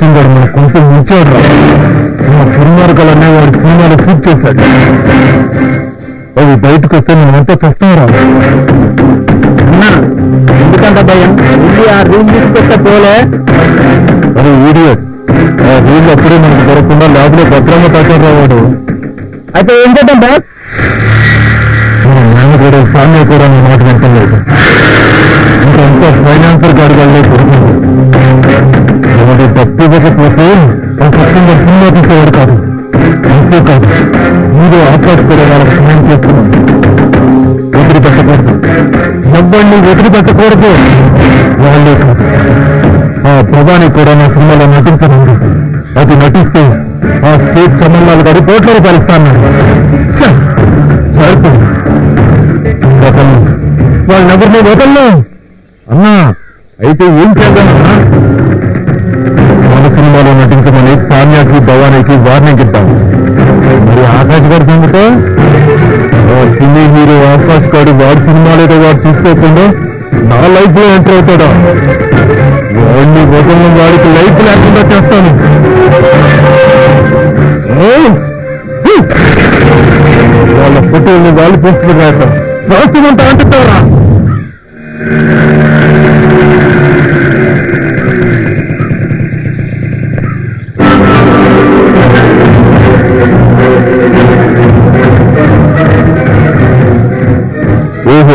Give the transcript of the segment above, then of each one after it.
సచిన్ గారు మన కొంచెం ముంచాడు రా మా సినిమాలకలనే వాడి సినిమాలు షూట్ చేశాడు అవి బయటకు వస్తే మేమంతా చూస్తారా ఎందుకంత భయం ఇది ఆ రూమ్ తీసుకొస్తే పోలే అరే వీడియో ఆ రూమ్ అప్పుడే మనకు దొరకకుండా ల్యాబ్లో భద్రంగా పెట్టాడు వాడు అయితే ఏం చేద్దాం బాస్ నాన్న కూడా సామ్య కూడా నా మాట వింటలేదు ఇంకంతా ఫైనాన్సర్ గాడి వల్లే కొడుతుంది అది తప్పు ఇవ్వకపోతే ఆ సత్యంగా సినిమా తీసేవాడు కాదు అంతే కాదు మీరు ఆకాశ్ కూడా వాళ్ళకి సహాయం చేస్తున్నాం వదిలిపెట్టకూడదు డబ్బుల్ని వదిలిపెట్టకూడదు వాళ్ళే కాదు ఆ ప్రభాని కూడా నా సినిమాలో నటించనుంది అది నటిస్తే ఆ స్టేట్ సంబంధాలు గడి కోట్ల రూపాయలు ఇస్తాను సరిపోయింది వదలను వాళ్ళెవరిని వదలను అన్నా అయితే ఏం చేద్దామన్నా మన సినిమాలో నటించమని సామ్యాకి భవానీకి వార్నింగ్ ఇద్దాం మరి ఆకాశ్ గారి సంగతో ఆ సినీ హీరో ఆకాశ్ గారు వాడి సినిమాలేదో వాడు చూసుకోకుండా నా లైఫ్ లో ఎంటర్ అవుతాడా వాడిని వదలను వాడికి లైఫ్ లేకుండా చేస్తాను ఏయ్! హ్మ్! వాళ్ళ ఫోటోల్ని వాళ్ళు పోస్ట్ రాయటం రాసిమంతా అంటుతారా ఓహో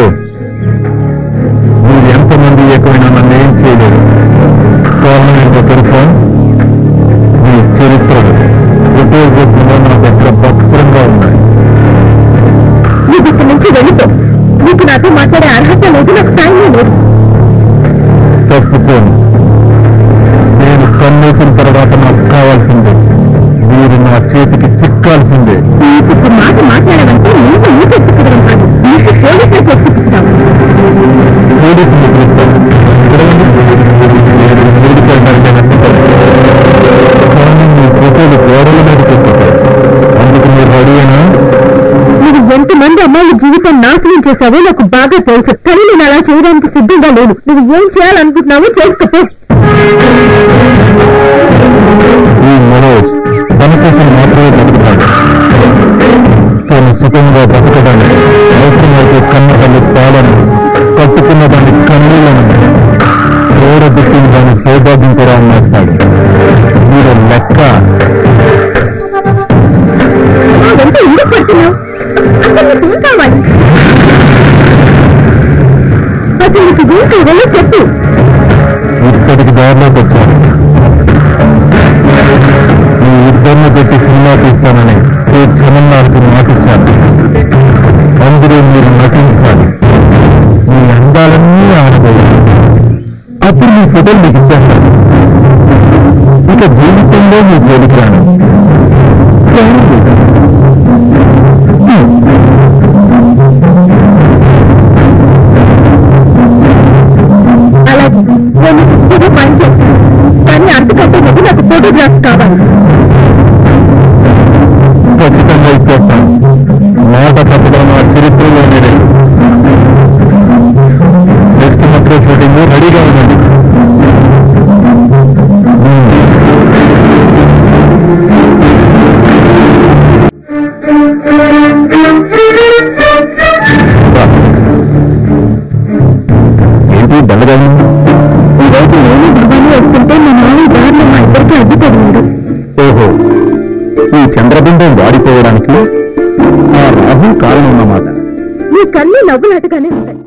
మీరు ఎంతమంది ఎక్కువైనా నన్ను ఏం చేయలేదు కారణం ఏంటో తెలుసా మీ చరిత్రలు ఫోటో రూపంలో నా దగ్గర భక్తంగా ఉన్నాయి నీకు ఇక్కడి నుంచి వెళ్ళిపో నీకు నాతో మాట్లాడే అర్హత లేదు నాకు టైం లేదు తప్పుకోను నేను కన్నేసిన తర్వాత నాకు కావాల్సిందే మీరు నా చేతికి చిక్కాల్సిందే నీకు ఒక మాట మాట్లాడాలంటే నీకు నీకు ఎత్తుకోవడం కాదు నీకు పోలీసులకు ఎత్తుకుంటావు పోలీసులు పిలుస్తాను నేను మూడుకెళ్ళడానికి నష్టపడను. కానీ మీ ఫోటోలు గోడల మీద పెట్టుతాయి అందుకు మీరు రెడీనా నువ్వు ఎంతమంది అమ్మాయిల జీవితం నాశనం చేశావో నాకు బాగా తెలుసు కానీ నేను అలా చేయడానికి సిద్ధంగా లేను నువ్వు ఏం చేయాలనుకుంటున్నావో చేసుకోపో ఈ మనోజ్ తన కోసం మాత్రమే బతుకుతాడు తను సుఖంగా బతకడానికి అవసరమైతే కన్న తల్లి పాలను కట్టుకున్న దాని కన్నీళ్లను చూడబెట్టిన దాని సౌభాగ్యం కూడా అమ్మేస్తాడు మీరు లెక్క ఎంత ఎందుకు పడుతున్నావు అసలు నీకు ఏం కావాలి అసలు నీకు ఏం కావాలో చెప్పు ఇక్కడికి దారిలోకి వచ్చాను ఈ ఇద్దరిని పెట్టి సినిమా తీస్తానని ఈ క్షణంలాంటి మాటిచ్చాను అందులో మీరు నటించాలి మీ అందాలన్నీ ఆడబోయాలి అప్పుడు మీ ఫోటోలు మీకు ఇచ్చేస్తాను ఇక జీవితంలో మీ జోలికాను అలాగే నేను ఇదే పని చేస్తాను కానీ అంతకంటే ముందు నాకు ఫోటోగ్రాఫ్ కావాలి ఖచ్చితంగా ఇచ్చేస్తాను మాట తప్పడం నా చరిత్రలో లేదు నెక్స్ట్ మంత్లో షూటింగ్ రెడీగా ఉండండి ఏంటి బల్లగా ఈరోజు నేను భవానీ వస్తుంటే మా నాన్న దారిలో మా ఇద్దరికి అడ్డుపడింది ఓహో ఈ చంద్రబింబం వాడిపోవడానికి ఆ రాహు కారణం అన్నమాట నీ కళ్ళు నవ్వులాటగానే ఉంటాయి